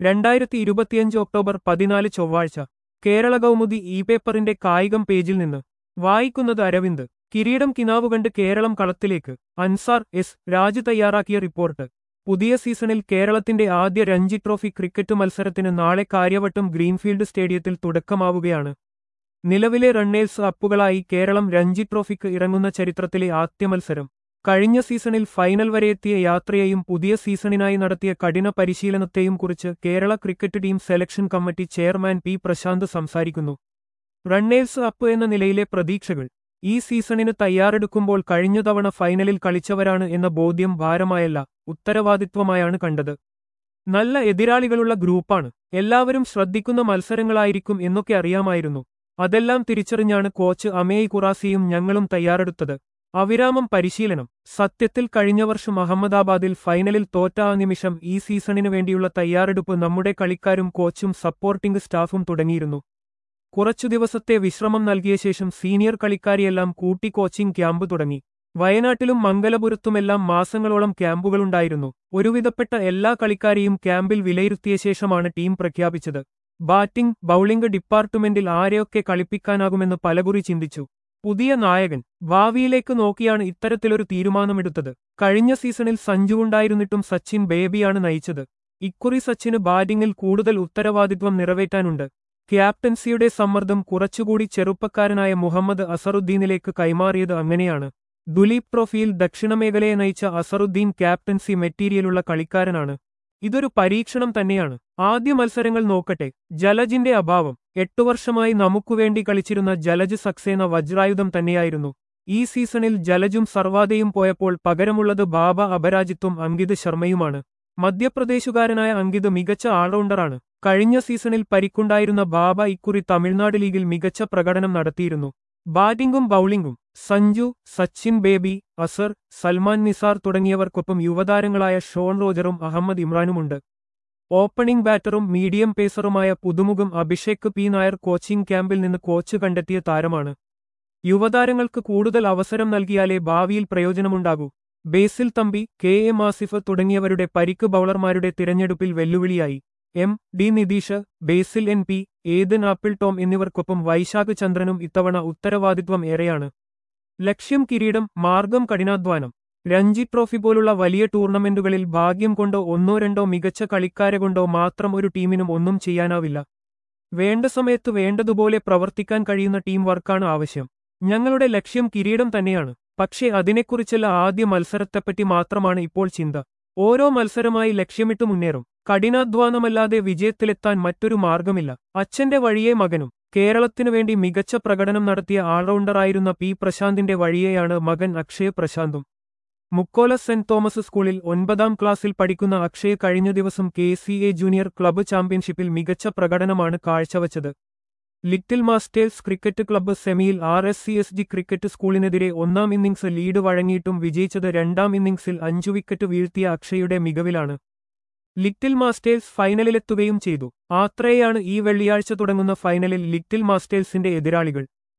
രണ്ടായിരത്തി ഇരുപത്തിയഞ്ച് ഒക്ടോബർ പതിനാല് ചൊവ്വാഴ്ച കേരള കൗമുദി ഇ പേപ്പറിന്റെ കായികം പേജിൽ നിന്ന് വായിക്കുന്നത് അരവിന്ദ് കിരീടം കിനാവ് കണ്ട് കേരളം കളത്തിലേക്ക് അൻസാർ എസ് രാജു തയ്യാറാക്കിയ റിപ്പോർട്ട് പുതിയ സീസണിൽ കേരളത്തിന്റെ ആദ്യ രഞ്ജി ട്രോഫി ക്രിക്കറ്റ് മത്സരത്തിന് നാളെ കാര്യവട്ടം ഗ്രീൻഫീൽഡ് സ്റ്റേഡിയത്തിൽ തുടക്കമാവുകയാണ് നിലവിലെ റണ്ണേഴ്സ് അപ്പുകളായി കേരളം രഞ്ജി ട്രോഫിക്ക് ഇറങ്ങുന്ന ചരിത്രത്തിലെ ആദ്യ മത്സരം കഴിഞ്ഞ സീസണിൽ ഫൈനൽ വരെ എത്തിയ യാത്രയെയും പുതിയ സീസണിനായി നടത്തിയ കഠിന പരിശീലനത്തെയും കുറിച്ച് Kerala cricket team selection committee chairman P Prashanth സംസാരിക്കുന്നു റണ്ണേഴ്സ് അപ്പ് എന്ന നിലയിലെ പ്രതീക്ഷകൾ ഈ സീസണിന് തയ്യാറെടുക്കുമ്പോൾ കഴിഞ്ഞ തവണ ഫൈനലിൽ കളിച്ചവരാണ് എന്ന ബോധ്യം ഭാരമായല്ല ഉത്തരവാദിത്വമായാണ് കണ്ടത് നല്ല എതിരാളികളുള്ള ഗ്രൂപ്പാണ് എല്ലാവരും ശ്രദ്ധിക്കുന്ന മത്സരങ്ങളായിരിക്കും എന്നൊക്കെ അറിയാമായിരുന്നു അതെല്ലാം തിരിച്ചറിഞ്ഞാണ് കോച്ച് അമേയ് ഖുറാസിയും ഞങ്ങളും തയ്യാറെടുത്തത് അവിരാമം പരിശീലനം സത്യത്തിൽ കഴിഞ്ഞ വർഷം അഹമ്മദാബാദിൽ ഫൈനലിൽ തോറ്റ ആ നിമിഷം ഈ സീസണിനു വേണ്ടിയുള്ള തയ്യാറെടുപ്പ് നമ്മുടെ കളിക്കാരും കോച്ചും സപ്പോർട്ടിംഗ് സ്റ്റാഫും തുടങ്ങിയിരുന്നു കുറച്ചു ദിവസത്തെ വിശ്രമം നൽകിയ ശേഷം സീനിയർ കളിക്കാരെയെല്ലാം കൂട്ടി കോച്ചിംഗ് ക്യാമ്പ് തുടങ്ങി വയനാട്ടിലും മംഗലപുരത്തുമെല്ലാം മാസങ്ങളോളം ക്യാമ്പുകളുണ്ടായിരുന്നു ഒരുവിധപ്പെട്ട എല്ലാ കളിക്കാരെയും ക്യാമ്പിൽ വിലയിരുത്തിയ ശേഷമാണ് ടീം പ്രഖ്യാപിച്ചത് ബാറ്റിംഗ് ബൌളിംഗ് ഡിപ്പാർട്ട്മെന്റിൽ ആരെയൊക്കെ കളിപ്പിക്കാനാകുമെന്ന് പലകുറി ചിന്തിച്ചു പുതിയ നായകൻ ഭാവിയിലേക്ക് നോക്കിയാണ് ഇത്തരത്തിലൊരു തീരുമാനമെടുത്തത് കഴിഞ്ഞ സീസണിൽ സഞ്ജുവുണ്ടായിരുന്നിട്ടും സച്ചിൻ ബേബിയാണ് നയിച്ചത് ഇക്കുറി സച്ചിന് ബാറ്റിംഗിൽ കൂടുതൽ ഉത്തരവാദിത്വം നിറവേറ്റാനുണ്ട് ക്യാപ്റ്റൻസിയുടെ സമ്മർദ്ദം കുറച്ചുകൂടി ചെറുപ്പക്കാരനായ മുഹമ്മദ് അസറുദ്ദീനിലേക്ക് കൈമാറിയത് അങ്ങനെയാണ് ദുലീപ് ട്രോഫിയിൽ ദക്ഷിണമേഖലയെ നയിച്ച അസറുദ്ദീൻ ക്യാപ്റ്റൻസി മെറ്റീരിയലുള്ള കളിക്കാരനാണ് ഇതൊരു പരീക്ഷണം തന്നെയാണ് ആദ്യ മത്സരങ്ങൾ നോക്കട്ടെ ജലജിന്റെ അഭാവം എട്ടു വർഷമായി നമുക്കുവേണ്ടി കളിച്ചിരുന്ന ജലജ് സക്സേന വജ്രായുധം തന്നെയായിരുന്നു ഈ സീസണിൽ ജലജും സർവാദയും പോയപ്പോൾ പകരമുള്ളത് ബാബ അപരാജിത്വം അങ്കിത് ശർമ്മയുമാണ് മധ്യപ്രദേശുകാരനായ അങ്കിത് മികച്ച ആൾറൗണ്ടറാണ് കഴിഞ്ഞ സീസണിൽ പരിക്കുണ്ടായിരുന്ന ബാബ ഇക്കുറി തമിഴ്നാട് ലീഗിൽ മികച്ച പ്രകടനം നടത്തിയിരുന്നു ബാറ്റിംഗും ബൌളിംഗും സഞ്ജു സച്ചിൻ ബേബി അസർ സൽമാൻ നിസാർ തുടങ്ങിയവർക്കൊപ്പം യുവതാരങ്ങളായ ഷോൺ റോജറും അഹമ്മദ് ഇമ്രാനുമുണ്ട് ഓപ്പണിംഗ് ബാറ്ററും മീഡിയം പേസറുമായ പുതുമുഖം അഭിഷേക് പി നായർ കോച്ചിംഗ് ക്യാമ്പിൽ നിന്ന് കോച്ച് കണ്ടെത്തിയ താരമാണ് യുവതാരങ്ങൾക്ക് കൂടുതൽ അവസരം നൽകിയാലേ ഭാവിയിൽ പ്രയോജനമുണ്ടാകൂ ബേസിൽ തമ്പി കെ എം ആസിഫ് തുടങ്ങിയവരുടെ പരിക്ക് ബൌളർമാരുടെ തിരഞ്ഞെടുപ്പിൽ വെല്ലുവിളിയായി M D Nidheesh Basil N P Eden Apple Tom എന്നിവർക്കൊപ്പം വൈശാഖ് ചന്ദ്രനും ഇത്തവണ ഉത്തരവാദിത്വം ഏറെയാണ് ലക്ഷ്യം കിരീടം മാർഗം കഠിനാധ്വാനം രഞ്ജി ട്രോഫി പോലുള്ള വലിയ ടൂർണമെന്റുകളിൽ ഭാഗ്യം കൊണ്ടോ ഒന്നോ രണ്ടോ മികച്ച കളിക്കാരെ കൊണ്ടോ മാത്രം ഒരു ടീമിനും ഒന്നും ചെയ്യാനാവില്ല വേണ്ട സമയത്ത് വേണ്ടതുപോലെ പ്രവർത്തിക്കാൻ കഴിയുന്ന ടീം വർക്കാണ് ആവശ്യം ഞങ്ങളുടെ ലക്ഷ്യം കിരീടം തന്നെയാണ് പക്ഷേ അതിനെക്കുറിച്ചുള്ള ആദ്യ മത്സരത്തെപ്പറ്റി മാത്രമാണ് ഇപ്പോൾ ചിന്ത ഓരോ മത്സരമായി ലക്ഷ്യമിട്ട് മുന്നേറും കഠിനാധ്വാനമല്ലാതെ വിജയത്തിലെത്താൻ മറ്റൊരു മാർഗമില്ല അച്ഛന്റെ വഴിയേ മകനും കേരളത്തിനു വേണ്ടി മികച്ച പ്രകടനം നടത്തിയ ആൾറൗണ്ടറായിരുന്ന പി പ്രശാന്തിന്റെ വഴിയെയാണ് മകൻ അക്ഷയ് പ്രശാന്തും മുക്കോല സെന്റ് തോമസ് സ്കൂളിൽ ഒൻപതാം ക്ലാസ്സിൽ പഠിക്കുന്ന അക്ഷയ് കഴിഞ്ഞ ദിവസം K C A junior club ചാമ്പ്യൻഷിപ്പിൽ മികച്ച പ്രകടനമാണ് കാഴ്ചവച്ചത് ലിറ്റിൽ മാസ്റ്റേഴ്സ് ക്രിക്കറ്റ് ക്ലബ്ബ് സെമിയിൽ R S C S G cricket സ്കൂളിനെതിരെ ഒന്നാം ഇന്നിംഗ്സ് ലീഡ് വഴങ്ങിയിട്ടും വിജയിച്ചത് രണ്ടാം ഇന്നിംഗ്സിൽ അഞ്ചു വിക്കറ്റ് വീഴ്ത്തിയ അക്ഷയുടെ മികവിലാണ് ലിറ്റിൽ മാസ്റ്റേഴ്സ് ഫൈനലിലെത്തുകയും ചെയ്തു ആത്രയാണ് ഈ വെള്ളിയാഴ്ച തുടങ്ങുന്ന ഫൈനലിൽ ലിറ്റിൽ മാസ്റ്റേഴ്സിന്റെ എതിരാളികൾ